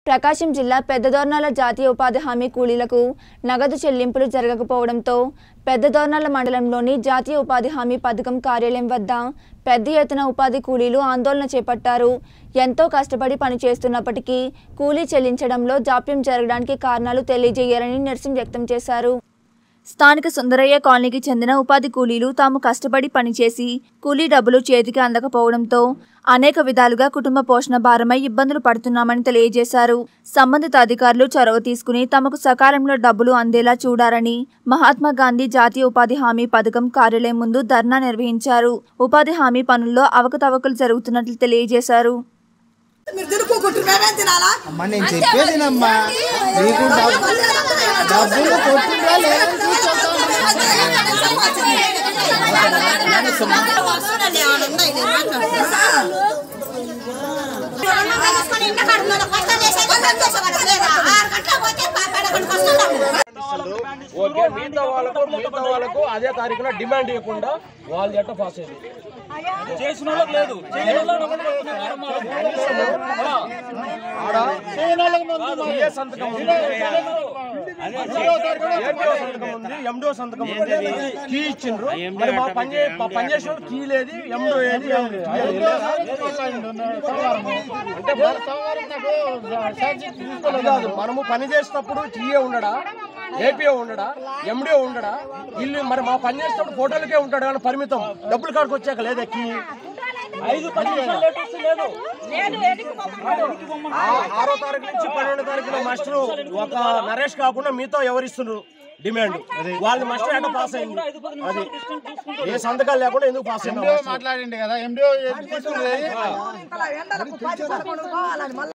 ప్రకాశం జిల్లా పెద్దదోర్నాల జాతీయ ఉపాధి హామీ కూలీలకు నగదు చెల్లింపులు జరగకపోవడంతో పెద్దదోర్నాల మండలంలోని జాతీయ ఉపాధి హామీ పథకం కార్యాలయం వద్ద పెద్ద ఎత్తున ఉపాధి కూలీలు ఆందోళన చేపట్టారు ఎంతో కష్టపడి పనిచేస్తున్నప్పటికీ కూలీ చెల్లించడంలో జాప్యం జరగడానికి కారణాలు తెలియజేయాలని నిరసన వ్యక్తం చేశారు స్థానిక సుందరయ్య కాలనీకి చెందిన ఉపాధి కూలీలు తాము కష్టపడి పనిచేసి కూలీ డబ్బులు చేతికి అందకపోవడంతో అనేక విధాలుగా కుటుంబ పోషణ భారమై ఇబ్బందులు పడుతున్నామని తెలియజేశారు సంబంధిత అధికారులు చొరవ తీసుకుని తమకు సకాలంలో డబ్బులు అందేలా చూడాలని మహాత్మా గాంధీ జాతీయ ఉపాధి హామీ పథకం కార్యాలయం ముందు ధర్నా నిర్వహించారు ఉపాధి హామీ పనుల్లో అవకతవకలు జరుగుతున్నట్లు తెలియజేశారు మీరు తినుకోకుంటారు మేమేం తినాలా అమ్మ నేను చెప్పేదినమ్మా నీకు డబ్బు- డబ్బులు కొట్టిందా లేదని వస్తుందండి ఏమైనా ఉన్నాయి నేను మాట్లాడతాను. ఆరు గంటలకు పోతే పదకొండుకి వస్తున్నాము ఓకే మిగతా వాళ్ళకు మిగతా వాళ్ళకు అదే తారీఖున డిమాండ్ ఇవ్వకుండా వాళ్ళు ఎట్ట పాస్ అయ్యింది చేసిన వాళ్ళకి లేదు ఏ సంతకం ఉంది ఏపీఓ సంతకం ఉంది ఎండో సంతకం ఉంది కీ ఇచ్చిండ్రు మరి మా పని చే- మా పని చేసిన వాళ్ళు కీ లేదు ఎండో ఏది ఏం లేదు. అంటే అది కాదు మనము పని చేసేటప్పుడు టీఏ ఉండడా ఏపీఓ ఉండడా ఎండిఓ ఉండడా వీళ్ళు మరి మా పని చేసేటప్పుడు ఫోటోలకే ఉంటాడు కానీ పరిమితం డబ్బులు కాడికి వచ్చాక లేదా కీ ఐదు పది నిమిషాలు లేట్ వస్తే లేదు ఆ- ఆరో తారీఖు నుంచి పన్నెండో తారీఖులో మాస్టర్ ఒక నరేష్ కాకుండా మీతో ఎవరిస్తున్నారు డిమాండ్ వాళ్ళని మాస్టర్ ఎట్ట పాస్ అయింది అది ఏ సంతకాలు లేకుండా ఎందుకు పాస్ అయింది మాట్లాడింది కదా ఎండిఓ తీసుకునేది ఎండలకు పది పదకొండు పోవాలని మళ్ళీ